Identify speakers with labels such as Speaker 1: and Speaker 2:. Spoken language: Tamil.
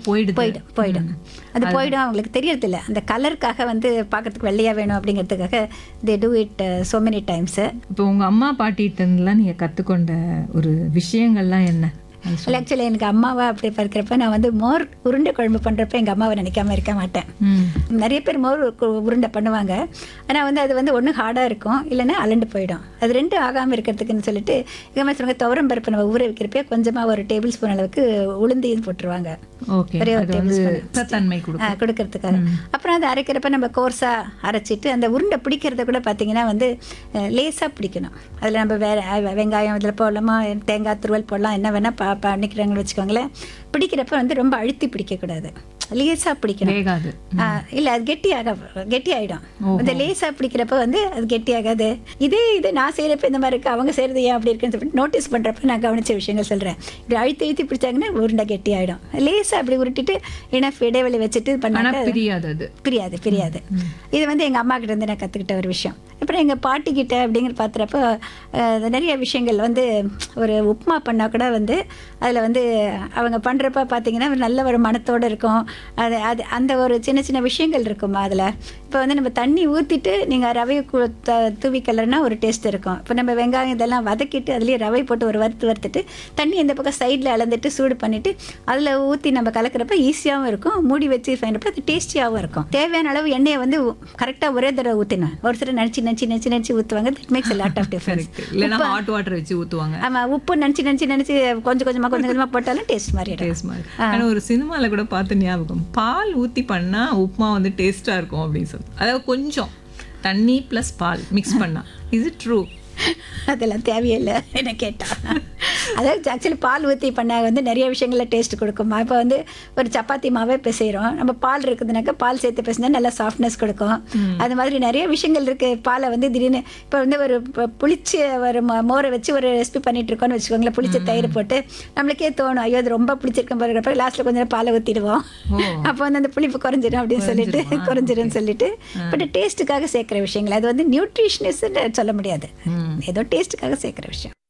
Speaker 1: எல்லாம் போயிடுது
Speaker 2: போயிடும் போயிடும் அது போயிடும் அவங்களுக்கு தெரியறதில்ல அந்த கலருக்காக வந்து பார்க்கறதுக்கு வெள்ளையா வேணும் அப்படிங்கிறதுக்காக they do it so many times
Speaker 1: இப்போ உங்க அம்மா பாட்டிகிட்டலாம் நீங்க கத்துக்கொண்ட ஒரு விஷயங்கள்லாம் என்ன அது சொல்லு.
Speaker 2: ஆக்சுவலி எனக்கு அம்மாவா அப்படி பார்க்குறப்ப நான் வந்து மோர் உருண்டை குழம்பு பண்ணுறப்ப எங்கள் அம்மாவை நினைக்காம இருக்க மாட்டேன்
Speaker 1: ம்.
Speaker 2: நிறைய பேர் மோர் கு- உருண்டை பண்ணுவாங்க ஆனால் வந்து அது வந்து ஒன்று ஹார்டாக இருக்கும் இல்லைன்னா அலண்டு போயிடும் அது ரெண்டும் ஆகாமல் இருக்கிறதுக்குன்னு சொல்லிட்டு எங்கள் அம்மா சொல்லுவாங்க துவரம் பருப்பு நம்ம ஊற வைக்கிறப்ப கொஞ்சமாக ஒரு டேபிள் ஸ்பூன் அளவுக்கு உளுந்தையும் போட்டுருவாங்க
Speaker 1: ஓகே
Speaker 2: ஒரே ஒரு
Speaker 1: அது
Speaker 2: டேபிள்
Speaker 1: வந்து
Speaker 2: ஸ்பூன்
Speaker 1: சத்தன்மை கொடுக்கும்
Speaker 2: ஆ, கொடுக்கறதுக்காக அப்புறம் அதை அரைக்கிறப்ப நம்ம கோர்ஸாக அரைச்சிட்டு அந்த உருண்டை பிடிக்கிறத கூட பார்த்தீங்கன்னா வந்து லேசாக பிடிக்கணும் அதில் நம்ம வேற அஹ், வெங்காயம் இதில் போடலாமா தேங்காய் துருவல் போடலாம் என்ன வேணால் பா பண்ணிக்கிறாங்கன்னு வச்சுக்கோங்களேன் பிடிக்கிறப்ப வந்து ரொம்ப அழுத்தி பிடிக்கக்கூடாது லேசாக பிடிக்கணும்
Speaker 1: வேகாது
Speaker 2: ஆ, இல்ல அது கெட்டியாக கெட்டி ஆயிடும் இந்த லேசா பிடிக்கிறப்ப வந்து அது கெட்டியாகாது இதே இது நான் செய்யறப்ப இந்த மாதிரி இருக்கு அவங்க செய்யறது ஏன் அப்படி இருக்குன்னு சொல்லிட்டு நோட்டீஸ் பண்றப்ப நான் கவனிச்ச விஷயங்கள் சொல்றேன் இப்படி அழுத்தி அழுத்தி பிடிச்சாங்கன்னா உருண்டை கெட்டி ஆயிடும் லேசா அப்படி உருட்டிட்டு இனஃப் இடைவெளி வச்சுட்டு
Speaker 1: ஆனா
Speaker 2: பண்ணாக்க
Speaker 1: பிரியாது அது
Speaker 2: பிரியாது பிரியாது இது வந்து எங்கள் அம்மா கிட்ட இருந்து நான் கற்றுக்கிட்ட ஒரு விஷயம் அப்புறம் எங்கள் பாட்டி கிட்ட அப்படிங்கிற பார்த்துறப்ப அஹ், நிறைய விஷயங்கள் வந்து ஒரு உப்புமா பண்ணால் கூட வந்து அதில் வந்து அவங்க பண்ணுறப்ப பார்த்தீங்கன்னா ஒரு நல்ல ஒரு மனத்தோடு இருக்கும் அது அது அந்த ஒரு சின்ன சின்ன விஷயங்கள் இருக்குமா அதில் இப்போ வந்து நம்ம தண்ணி ஊற்றிட்டு நீங்கள் ரவையை கு- த- தூவி கலர்னா ஒரு டேஸ்ட் இருக்கும் இப்போ நம்ம வெங்காயம் இதெல்லாம் வதக்கிட்டு அதுலேயே ரவை போட்டு ஒரு வறுத்து வறுத்துட்டு தண்ணி இந்த பக்கம் சைடில் அளந்துட்டு சூடு பண்ணிவிட்டு அதில் ஊற்றி நம்ம கலக்கிறப்ப ஈஸியாகவும் இருக்கும் மூடி வச்சு பண்ணுறப்ப அது டேஸ்டியாகவும் இருக்கும் தேவையான அளவு எண்ணெயை வந்து கரெக்டாக ஒரே தடவை ஊற்றினேன் ஒரு சிலர் நினச்சி நினச்சி நினச்சி நினச்சி ஊற்றுவாங்க that makes lot of difference
Speaker 1: இல்லைன்னா ஹாட் வாட்டர் வச்சு ஊத்துவாங்க
Speaker 2: ஆமாம் உப்பு நினச்சி நினச்சி நினச்சி கொஞ்சம் கொஞ்சமாக கொஞ்சம் கொஞ்சமாக போட்டாலும் டேஸ்ட் மாறிடும்
Speaker 1: டேஸ்ட் மாதிரி ஆனா ஒரு சினிமால கூட பார்த்த ஞாபகம் பால் ஊத்தி பண்ணா உப்புமா வந்து டேஸ்டா இருக்கும் அப்படின்னு சொல்லி அதாவது கொஞ்சம் தண்ணி ப்ளஸ் பால் மிக்ஸ் பண்ணா இது ட்ரூ
Speaker 2: அதெல்லாம் தேவையில்லை என்ன கேட்டா அதாவது ஆக்சுவலி பால் ஊற்றி பண்ண வந்து நிறைய விஷயங்களில் டேஸ்ட் கொடுக்குமா இப்போ வந்து ஒரு சப்பாத்தி மாவே பிசைகிறோம் நம்ம பால் இருக்குதுனாக்கா பால் சேர்த்து பிசைஞ்சா நல்லா சாஃப்ட்னஸ் கொடுக்கும் அது மாதிரி நிறைய விஷயங்கள் இருக்குது பாலை வந்து திடீர்னு இப்போ வந்து ஒரு ப- புளிச்ச ஒரு மோ- மோரை வச்சு ஒரு ரெசிபி பண்ணிட்டு இருக்கோம்னு வச்சுக்கோங்களேன் புளிச்ச தயிர் போட்டு நம்மளுக்கே தோணும் ஐயோ அது ரொம்ப பிடிச்சிருக்கும் பாருங்கிறப்ப லாஸ்ட்டில் கொஞ்சம் நேரம் பாலை ஊற்றிடுவோம்
Speaker 1: ஓ.
Speaker 2: அப்போ வந்து அந்த புளிப்பு குறைஞ்சிடும் அப்படின்னு சொல்லிட்டு குறைஞ்சிரும்னு சொல்லிட்டு பட் டேஸ்ட்டுக்காக சேர்க்குற விஷயங்கள் அது வந்து நியூட்ரிஷனிஸ்ன்னு சொல்ல முடியாது ஏதோ டேஸ்ட்டுக்காக சேர்க்குற விஷயம்